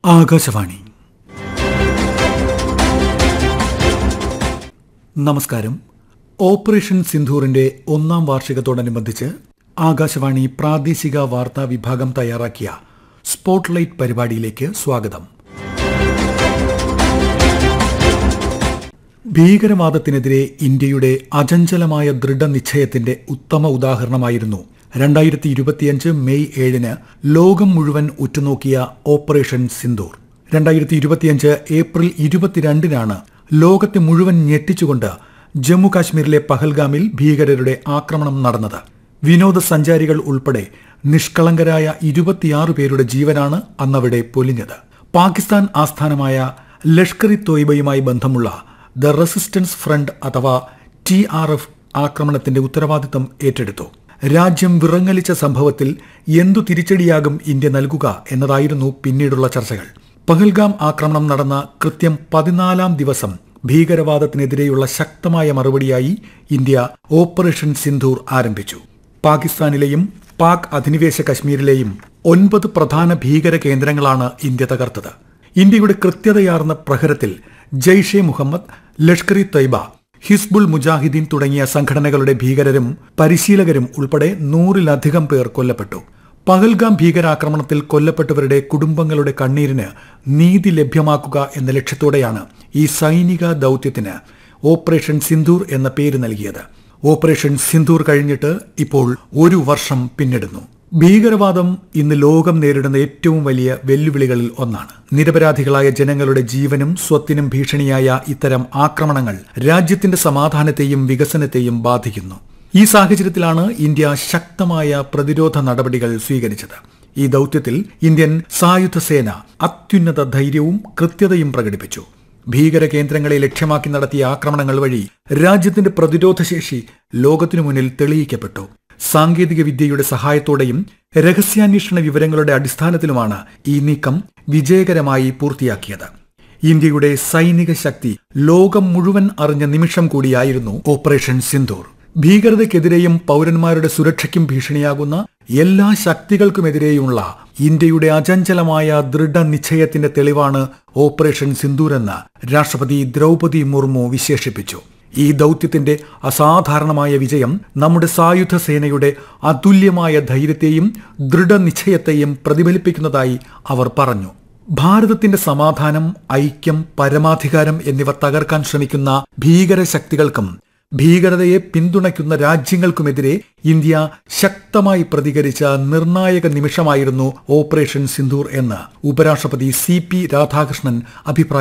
ആകാശവാണി നമസ്കാരം ഓപ്പറേഷൻ സിന്ധൂറിന്റെ ഒന്നാം വാർഷികത്തോടനുബന്ധിച്ച് ആകാശവാണി പ്രാദേശിക വാർത്താ വിഭാഗം തയ്യാറാക്കിയ സ്പോട്ട്ലൈറ്റ് പരിപാടിയിലേക്ക് സ്വാഗതം ഭീകരവാദത്തിനെതിരെ ഇന്ത്യയുടെ അചഞ്ചലമായ ദൃഢനിശ്ചയത്തിന്റെ ഉത്തമ ഉദാഹരണമായിരുന്നു രണ്ടായിരത്തി ഇരുപത്തിയഞ്ച് മെയ് ഏഴിന് ലോകം മുഴുവൻ ഉറ്റുനോക്കിയ ഓപ്പറേഷൻ സിന്ദൂർ രണ്ടായിരത്തി ഇരുപത്തിയഞ്ച് ഏപ്രിൽ ഇരുപത്തിരണ്ടിനാണ് ലോകത്തെ മുഴുവൻ ഞെട്ടിച്ചുകൊണ്ട് ജമ്മു കാശ്മീരിലെ പഹൽഗാമിൽ ഭീകരരുടെ ആക്രമണം നടന്നത് വിനോദസഞ്ചാരികൾ ഉൾപ്പെടെ നിഷ്കളങ്കരായ ഇരുപത്തിയാറ് പേരുടെ ജീവനാണ് അന്നവിടെ പൊലിഞ്ഞത് പാകിസ്ഥാൻ ആസ്ഥാനമായ ലഷ്കർ ഇ തോയ്ബയുമായി ബന്ധമുള്ള ദ റെസിസ്റ്റൻസ് ഫ്രണ്ട് അഥവാ ടി ആർ എഫ് ആക്രമണത്തിന്റെ ഉത്തരവാദിത്തം ഏറ്റെടുത്തു രാജ്യം വിറങ്ങലിച്ച സംഭവത്തിൽ എന്തു തിരിച്ചടിയാകും ഇന്ത്യ നൽകുക എന്നതായിരുന്നു പിന്നീടുള്ള ചർച്ചകൾ പഹൽഗാം ആക്രമണം നടന്ന കൃത്യം പതിനാലാം ദിവസം ഭീകരവാദത്തിനെതിരെയുള്ള ശക്തമായ മറുപടിയായി ഇന്ത്യ ഓപ്പറേഷൻ സിന്ധൂർ ആരംഭിച്ചു പാകിസ്ഥാനിലെയും പാക് അധിനിവേശ കശ്മീരിലെയും ഒൻപത് പ്രധാന ഭീകര കേന്ദ്രങ്ങളാണ് ഇന്ത്യ തകർത്തത് ഇന്ത്യയുടെ കൃത്യതയാർന്ന പ്രഹരത്തിൽ ജെയ്ഷെ മുഹമ്മദ് ലഷ്കർ ഇ തൈബ ഹിസ്ബുൾ മുജാഹിദീൻ തുടങ്ങിയ സംഘടനകളുടെ ഭീകരരും പരിശീലകരും ഉൾപ്പെടെ നൂറിലധികം പേർ കൊല്ലപ്പെട്ടു പഹൽഗാം ഭീകരാക്രമണത്തിൽ കൊല്ലപ്പെട്ടവരുടെ കുടുംബങ്ങളുടെ കണ്ണീരിന് നീതി ലഭ്യമാക്കുക എന്ന ലക്ഷ്യത്തോടെയാണ് ഈ സൈനിക ദൌത്യത്തിന് ഓപ്പറേഷൻ സിന്ദൂർ എന്ന പേര് നൽകിയത് ഓപ്പറേഷൻ സിന്ദൂർ കഴിഞ്ഞിട്ട് ഇപ്പോൾ ഒരു വർഷം പിന്നിടുന്നു ഭീകരവാദം ഇന്ന് ലോകം നേരിടുന്ന ഏറ്റവും വലിയ വെല്ലുവിളികളിൽ ഒന്നാണ് നിരപരാധികളായ ജനങ്ങളുടെ ജീവനും സ്വത്തിനും ഭീഷണിയായ ഇത്തരം ആക്രമണങ്ങൾ രാജ്യത്തിന്റെ സമാധാനത്തെയും വികസനത്തെയും ബാധിക്കുന്നു ഈ സാഹചര്യത്തിലാണ് ഇന്ത്യ ശക്തമായ പ്രതിരോധ നടപടികൾ സ്വീകരിച്ചത് ഈ ദൌത്യത്തിൽ ഇന്ത്യൻ സായുധ സേന അത്യുന്നത ധൈര്യവും കൃത്യതയും പ്രകടിപ്പിച്ചു ഭീകര കേന്ദ്രങ്ങളെ ലക്ഷ്യമാക്കി നടത്തിയ ആക്രമണങ്ങൾ വഴി രാജ്യത്തിന്റെ പ്രതിരോധ ശേഷി ലോകത്തിനു മുന്നിൽ തെളിയിക്കപ്പെട്ടു സാങ്കേതിക വിദ്യയുടെ സഹായത്തോടെയും രഹസ്യാന്വേഷണ വിവരങ്ങളുടെ അടിസ്ഥാനത്തിലുമാണ് ഈ നീക്കം വിജയകരമായി പൂർത്തിയാക്കിയത് ഇന്ത്യയുടെ സൈനിക ശക്തി ലോകം മുഴുവൻ അറിഞ്ഞ നിമിഷം കൂടിയായിരുന്നു ഓപ്പറേഷൻ സിന്ദൂർ ഭീകരതയ്ക്കെതിരെയും പൗരന്മാരുടെ സുരക്ഷയ്ക്കും ഭീഷണിയാകുന്ന എല്ലാ ശക്തികൾക്കുമെതിരെയുമുള്ള ഇന്ത്യയുടെ അചഞ്ചലമായ ദൃഢനിശ്ചയത്തിന്റെ തെളിവാണ് ഓപ്പറേഷൻ സിന്ദൂർ എന്ന് രാഷ്ട്രപതി ദ്രൗപതി മുർമു വിശേഷിപ്പിച്ചു ഈ ദൌത്യത്തിന്റെ അസാധാരണമായ വിജയം നമ്മുടെ സായുധ സേനയുടെ അതുല്യമായ ധൈര്യത്തെയും ദൃഢനിശ്ചയത്തെയും പ്രതിഫലിപ്പിക്കുന്നതായി അവർ പറഞ്ഞു ഭാരതത്തിന്റെ സമാധാനം ഐക്യം പരമാധികാരം എന്നിവ തകർക്കാൻ ശ്രമിക്കുന്ന ഭീകര ശക്തികൾക്കും ഭീകരതയെ പിന്തുണയ്ക്കുന്ന രാജ്യങ്ങൾക്കുമെതിരെ ഇന്ത്യ ശക്തമായി പ്രതികരിച്ച നിർണായക നിമിഷമായിരുന്നു ഓപ്പറേഷൻ സിന്ദൂർ എന്ന് ഉപരാഷ്ട്രപതി സി പി രാധാകൃഷ്ണൻ അഭിപ്രായം